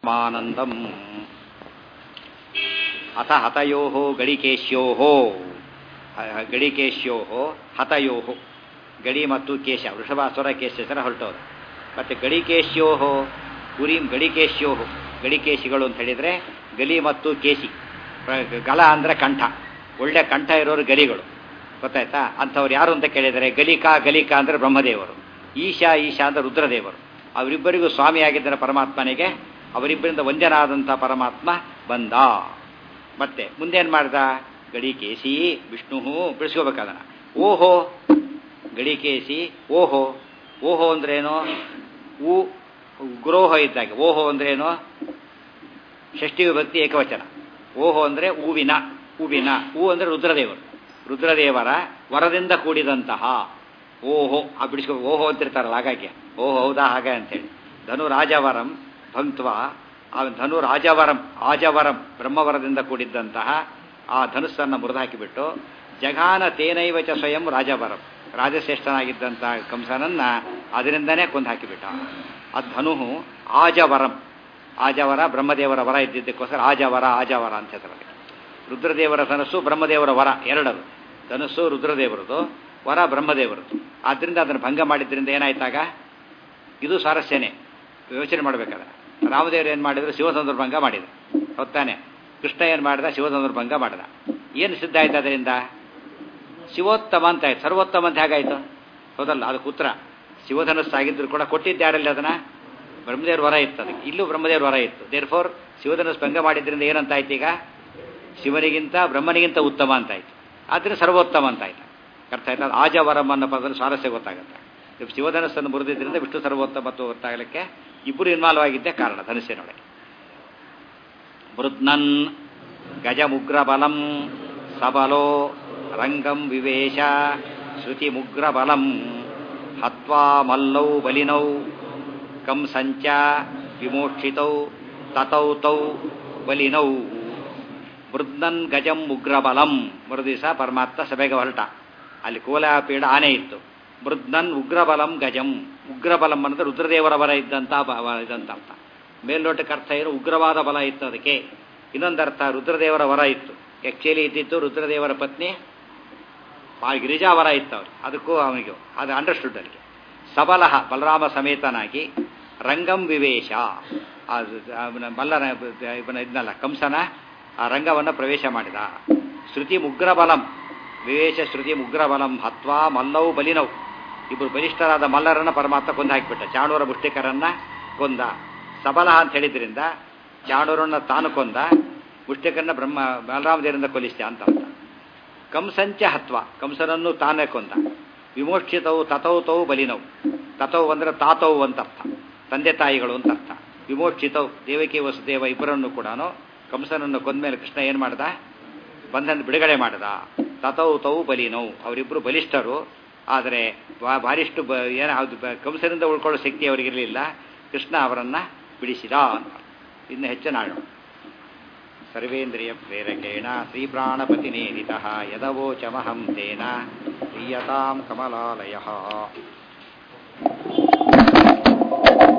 ಮಾನಂದಂ ಅಥ ಹತಯೋ ಗಡಿಕೇಶ್ಯೋ ಗಡಿಕೇಶ್ಯೋ ಹತಯೋ ಗಡಿ ಮತ್ತು ಕೇಶ ವೃಷಭಾಸುರ ಕೇಶ ಹೆಸರು ಹೊರಟೋದು ಮತ್ತು ಗಡಿಕೇಶ್ಯೋ ಪುರೀಂ ಗಡಿಕೇಶ್ಯೋ ಗಡಿಕೇಶಿಗಳು ಅಂತ ಹೇಳಿದರೆ ಗಲಿ ಮತ್ತು ಕೇಸಿ ಗಲ ಅಂದರೆ ಕಂಠ ಒಳ್ಳೆ ಕಂಠ ಇರೋರು ಗಲಿಗಳು ಗೊತ್ತಾಯ್ತಾ ಅಂಥವ್ರು ಯಾರು ಅಂತ ಕೇಳಿದರೆ ಗಲಿಕಾ ಗಲಿಕಾ ಅಂದರೆ ಬ್ರಹ್ಮದೇವರು ಈಶಾ ಈಶಾ ಅಂದರೆ ರುದ್ರದೇವರು ಅವರಿಬ್ಬರಿಗೂ ಸ್ವಾಮಿಯಾಗಿದ್ದರೆ ಪರಮಾತ್ಮನಿಗೆ ಅವರಿಬ್ಬರಿಂದ ವಂದ್ಯನಾದಂಥ ಪರಮಾತ್ಮ ಬಂದ ಮತ್ತೆ ಮುಂದೇನು ಮಾಡ್ದ ಗಡಿಕೇಸಿ ವಿಷ್ಣು ಬಿಡಿಸ್ಕೋಬೇಕದನ್ನ ಓಹೋ ಗಡಿಕೇಸಿ ಓಹೋ ಓಹೋ ಅಂದ್ರೇನು ಊ ಗುರೋಹ ಇದ್ದಾಗೆ ಓಹೋ ಅಂದ್ರೇನು ಷಷ್ಠಿ ವಿಭಕ್ತಿ ಏಕವಚನ ಓಹೋ ಅಂದರೆ ಹೂವಿನ ಹೂವಿನ ಹೂ ಅಂದರೆ ರುದ್ರದೇವರು ರುದ್ರದೇವರ ವರದಿಂದ ಕೂಡಿದಂತಹ ಓಹೋ ಆ ಬಿಡಿಸ್ಕೊ ಓಹೋ ಅಂತಿರ್ತಾರಲ್ಲ ಹಾಗಾಗಿ ಓಹೋ ಹೌದಾ ಹಾಗೆ ಅಂತೇಳಿ ಧನು ರಾಜವರಂ ಭಂಕ್ತ್ವ ಆ ಧನು ರಾಜವರಂ ಆಜವರಂ ಬ್ರಹ್ಮವರದಿಂದ ಕೂಡಿದ್ದಂತಹ ಆ ಧನುಸ್ಸನ್ನು ಮುರಿದು ಹಾಕಿಬಿಟ್ಟು ಜಘಾನ ತೇನೈವ ಚ ಸ್ವಯಂ ರಾಜವರಂ ರಾಜಶ್ರೇಷ್ಠನಾಗಿದ್ದಂತಹ ಕಂಸನನ್ನ ಅದರಿಂದನೇ ಕೊಂದು ಹಾಕಿಬಿಟ್ಟ ಆ ಧನು ಆಜವರಂ ಆಜವರ ಬ್ರಹ್ಮದೇವರ ವರ ಇದ್ದಿದ್ದಕ್ಕೋಸ್ಕರ ಆಜವರ ಆಜವರ ಅಂತ ಹೇಳ್ತಾರೆ ರುದ್ರದೇವರ ಧನಸ್ಸು ಬ್ರಹ್ಮದೇವರ ವರ ಎರಡದು ಧನಸ್ಸು ರುದ್ರದೇವರದು ವರ ಬ್ರಹ್ಮದೇವರದು ಆದ್ದರಿಂದ ಅದನ್ನು ಭಂಗ ಮಾಡಿದ್ರಿಂದ ಏನಾಯ್ತಾಗ ಇದು ಸ್ವಾರಸ್ಯನೇ ಯೋಚನೆ ಮಾಡಬೇಕಾದ್ರೆ ರಾಮದೇವರು ಏನು ಮಾಡಿದ್ರು ಶಿವಸಂದ್ರ ಭಂಗ ಮಾಡಿದ್ರು ಹೊತ್ತಾನೆ ಕೃಷ್ಣ ಏನು ಮಾಡಿದ ಶಿವಸಂದ್ರ ಭಂಗ ಮಾಡಿದ ಏನು ಸಿದ್ಧ ಆಯ್ತು ಅದರಿಂದ ಶಿವೋತ್ತಮ ಅಂತ ಆಯ್ತು ಸರ್ವೋತ್ತಮ ಅಂತ ಹೇಗಾಯ್ತು ಹೌದಲ್ಲ ಅದಕ್ಕೆ ಉತ್ತರ ಶಿವಧನಸ್ಸಾಗಿದ್ರು ಕೂಡ ಕೊಟ್ಟಿದ್ದು ಯಾರಲ್ಲಿ ಅದನ್ನ ಬ್ರಹ್ಮದೇವ್ರ ವರ ಇತ್ತು ಅದಕ್ಕೆ ಇಲ್ಲೂ ಬ್ರಹ್ಮದೇವ್ರ ವರ ಇತ್ತು ದೇರ್ ಫೋರ್ ಶಿವಧನಸ್ ಭಂಗ ಮಾಡಿದ್ರಿಂದ ಏನಂತ ಆಯ್ತು ಈಗ ಶಿವನಿಗಿಂತ ಬ್ರಹ್ಮನಿಗಿಂತ ಉತ್ತಮ ಅಂತ ಆಯ್ತು ಆದ್ದರಿಂದ ಸರ್ವೋತ್ತಮ ಅಂತ ಆಯ್ತು ಅರ್ಥ ಆಯ್ತು ಅದು ಆಜವರಂ ಅನ್ನೋ ಪದದಲ್ಲಿ ಸ್ವಾರಸ್ಯ ಗೊತ್ತಾಗುತ್ತೆ ಶಿವಧನಸ್ಸನ್ನು ಮುರಿದಿದ್ದರಿಂದ ವಿಷ್ಣು ಸರ್ವೋತ್ತಮತ್ವ ಗೊತ್ತಾಗಲಿಕ್ಕೆ ಇಬ್ಬರು ಇನ್ವಾಲ್ವ್ ಆಗಿದ್ದೇ ಕಾರಣ ಧನುಸ್ಸಿನೊಳಗೆ ಮೃದ್ನನ್ ಗಜಮುಗ್ರಬಲಂ ಸಬಲೋ ರಂಗಂ ವಿವೇಶ ಶ್ರುತಿಮುಗ್ರಬಲಂ ಹತ್ವಾ ಮಲ್ಲೌ ಬಲಿನೌ ಕಂಸಂಚ ವಿಮೋಕ್ಷಿತೌ ತತೌ ತೌ ಬಲಿನೌ ಮೃದ್ನನ್ ಗಜಂ ಉಗ್ರಬಲಂ ಮರುದಿವಸ ಪರಮಾತ್ಮ ಸಭೆಗೆ ಹೊರಟ ಅಲ್ಲಿ ಕೋಲಾಪೀಡ ಆನೆ ಇತ್ತು ಮೃದ್ನನ್ ಉಗ್ರಬಲಂ ಗಜಂ ಉಗ್ರಬಲಂ ಅನ್ನೋದು ರುದ್ರದೇವರ ಬಲ ಇದ್ದಂತ ಇದಂತ ಅರ್ಥ ಮೇಲ್ನೋಟಕ್ಕೆ ಅರ್ಥ ಏನು ಉಗ್ರವಾದ ಬಲ ಇತ್ತು ಅದಕ್ಕೆ ಇನ್ನೊಂದು ಅರ್ಥ ರುದ್ರದೇವರ ವರ ಇತ್ತು ಆಕ್ಚುಲಿ ಇದ್ದಿತ್ತು ರುದ್ರದೇವರ ಪತ್ನಿ ಆ ಗಿರಿಜಾ ವರ ಇತ್ತು ಅವ್ರಿಗೆ ಅದಕ್ಕೂ ಅವನಿಗೆ ಅದು ಅಂಡರ್ಸ್ಟುಡ್ ಅಲ್ಲಿಗೆ ಸಬಲಹ ಬಲರಾಮ ಸಮೇತನಾಗಿ ರಂಗಂ ವಿವೇಶ ಮಲ್ಲನ ಇವನ ಇದನ್ನಲ್ಲ ಕಂಸನ ಆ ರಂಗವನ್ನು ಪ್ರವೇಶ ಮಾಡಿದ ಶ್ರುತಿ ಮುಗ್ರಬಲಂ ವಿವೇಶ ಶ್ರುತಿ ಮುಗ್ರಬಲಂ ಹತ್ವಾ ಮಲ್ಲವು ಬಲಿನವು ಇಬ್ಬರು ಬಲಿಷ್ಠರಾದ ಮಲ್ಲರನ್ನ ಪರಮಾತ್ಮ ಕೊಂದು ಹಾಕಿಬಿಟ್ಟ ಚಾಣೂರ ಮುಷ್ಟಿಕರನ್ನ ಕೊಂದ ಸಬಲ ಅಂತ ಹೇಳಿದ್ರಿಂದ ಚಾಣೂರನ್ನ ತಾನು ಕೊಂದ ಮುಷ್ಟಿಕರನ್ನ ಬ್ರಹ್ಮ ಬಲರಾಮದೇವರಿಂದ ಕೊಲಿಸ್ತ ಅಂತ ಅರ್ಥ ಕಂಸಂಚ ಹತ್ವ ಕಂಸನನ್ನು ತಾನೇ ಕೊಂದ ವಿಮೋಕ್ಷಿತವು ತತೌ ತೌ ಬಲಿನವು ತತವು ಅಂದ್ರೆ ತಾತವು ಅಂತ ಅರ್ಥ ತಂದೆ ತಾಯಿಗಳು ಅಂತ ಅರ್ಥ ವಿಮೋಕ್ಷಿತವು ದೇವಕಿ ವಸುದೇವ ಇಬ್ಬರನ್ನು ಕೂಡ ಕಂಸನನ್ನು ಕೊಂದ್ಮೇಲೆ ಕೃಷ್ಣ ಏನು ಮಾಡ್ದ ಬಂಧನ ಬಿಡುಗಡೆ ಮಾಡ್ದ ತತೌ ತೌ ಬಲಿನವು ಅವರಿಬ್ಬರು ಬಲಿಷ್ಠರು ಆದರೆ ಭಾರಿಷ್ಟು ಬ ಏನ ಕಂಸನಿಂದ ಉಳ್ಕೊಳ್ಳೋ ಶಕ್ತಿ ಅವರಿಗಿರಲಿಲ್ಲ ಕೃಷ್ಣ ಅವರನ್ನ ಬಿಡಿಸಿದ ಅಂತ ಇನ್ನು ಹೆಚ್ಚು ನಾಡು ಸರ್ವೇಂದ್ರಿಯ ಪ್ರೇರಕೇಣ ಶ್ರೀಪ್ರಾಣಪತಿನೇರಿತ ಯದವೋಚಮಹಂ ತೇನ ಪ್ರೀಯತಾಂ ಕಮಲಾಲಯ